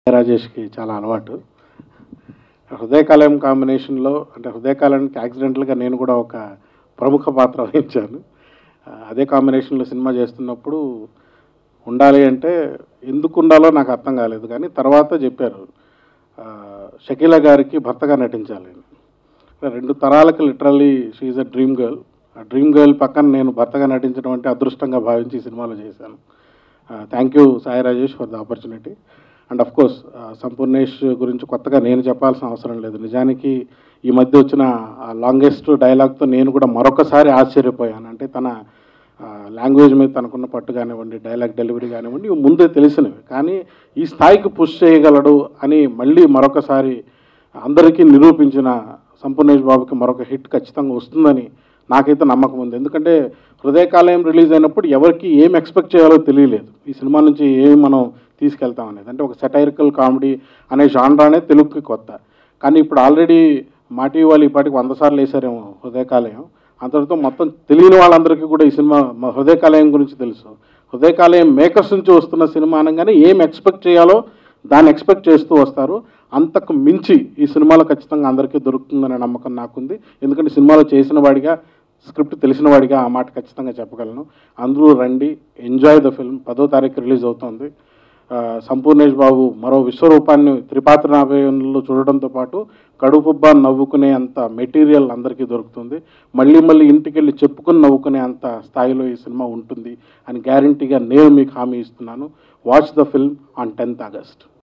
రాజేష్కి చాలా అలవాటు హృదయకాలయం కాంబినేషన్లో అంటే హృదయకాలానికి యాక్సిడెంటల్గా నేను కూడా ఒక ప్రముఖ పాత్ర వహించాను ఆ, అదే కాంబినేషన్లో సినిమా చేస్తున్నప్పుడు ఉండాలి అంటే ఎందుకు ఉండాలో నాకు అర్థం కాలేదు కానీ తర్వాత చెప్పారు ఆ, షకీలా గారికి భర్తగా నటించాలి అని. రెండు తరాలకు literally she a dream girl ఆ డ్రీమ్ గర్ల్ పక్కన నేను భర్తగా నటించడం అంటే అదృష్టంగా భావించి ఈ సినిమాలో చేశాను thank you Sai Rajesh for the opportunity and of course Sampoornesh గురించి కొత్తగా నేను చెప్పాల్సిన అవసరం లేదు నిజానికి ఈ మధ్య వచ్చిన లాంగెస్ట్ డైలాగ్తో నేను కూడా మరొకసారి ఆశ్చర్యపోయాను అంటే తన లాంగ్వేజ్ మీద తనకున్న పట్టు కానివ్వండి డైలాగ్ డెలివరీ కానివ్వండి ఇవి ముందే తెలిసినవి కానీ ఈ స్థాయికి పుష్ చేయగలడు అని మళ్ళీ మరొకసారి అందరికీ నిరూపించిన సంపూర్ణేష్ బాబుకి మరొక హిట్ ఖచ్చితంగా వస్తుందని నాకైతే నమ్మకం ఉంది ఎందుకంటే హృదయకాలయం రిలీజ్ అయినప్పుడు ఎవరికి ఏం ఎక్స్పెక్ట్ చేయాలో తెలియలేదు ఈ సినిమా నుంచి ఏమి మనం తీసుకెళ్తాం అనేది అంటే ఒక సెటైరికల్ కామెడీ అనే జాన్రానే తెలుగుకి కొత్త కానీ ఇప్పుడు ఆల్రెడీ మాటి వాళ్ళు ఈ పాటికి వంద సార్లు వేసారేమో హృదయకాలయం అంతటితో మొత్తం తెలియని వాళ్ళందరికీ కూడా ఈ సినిమా మా హృదయకాలయం గురించి తెలుసు హృదయకాలయం మేకర్స్ నుంచి వస్తున్న సినిమా అనగానే ఏం ఎక్స్పెక్ట్ చేయాలో దాన్ని ఎక్స్పెక్ట్ చేస్తూ వస్తారు అంతకు మించి ఈ సినిమాలో ఖచ్చితంగా అందరికీ దొరుకుతుందనే నమ్మకం నాకుంది ఎందుకంటే సినిమాలో చేసిన వాడిగా స్క్రిప్ట్ తెలిసిన వాడిగా ఆ మాట ఖచ్చితంగా చెప్పగలను అందరూ రండి ఎంజాయ్ ద ఫిల్మ్ పదో తారీఖు రిలీజ్ అవుతుంది ఆ, సంపూర్ణేష్ బాబు మరో విశ్వరూపాన్ని త్రిపాత్రనాభయంలో చూడడంతో పాటు కడుపుబ్బా నవ్వుకునే అంత మెటీరియల్ అందరికీ దొరుకుతుంది మళ్ళీ మళ్ళీ ఇంటికి వెళ్ళి చెప్పుకుని నవ్వుకునే అంత స్థాయిలో ఈ సినిమా ఉంటుంది అని గ్యారంటీగా నేను మీకు హామీ ఇస్తున్నాను watch the film on tenth August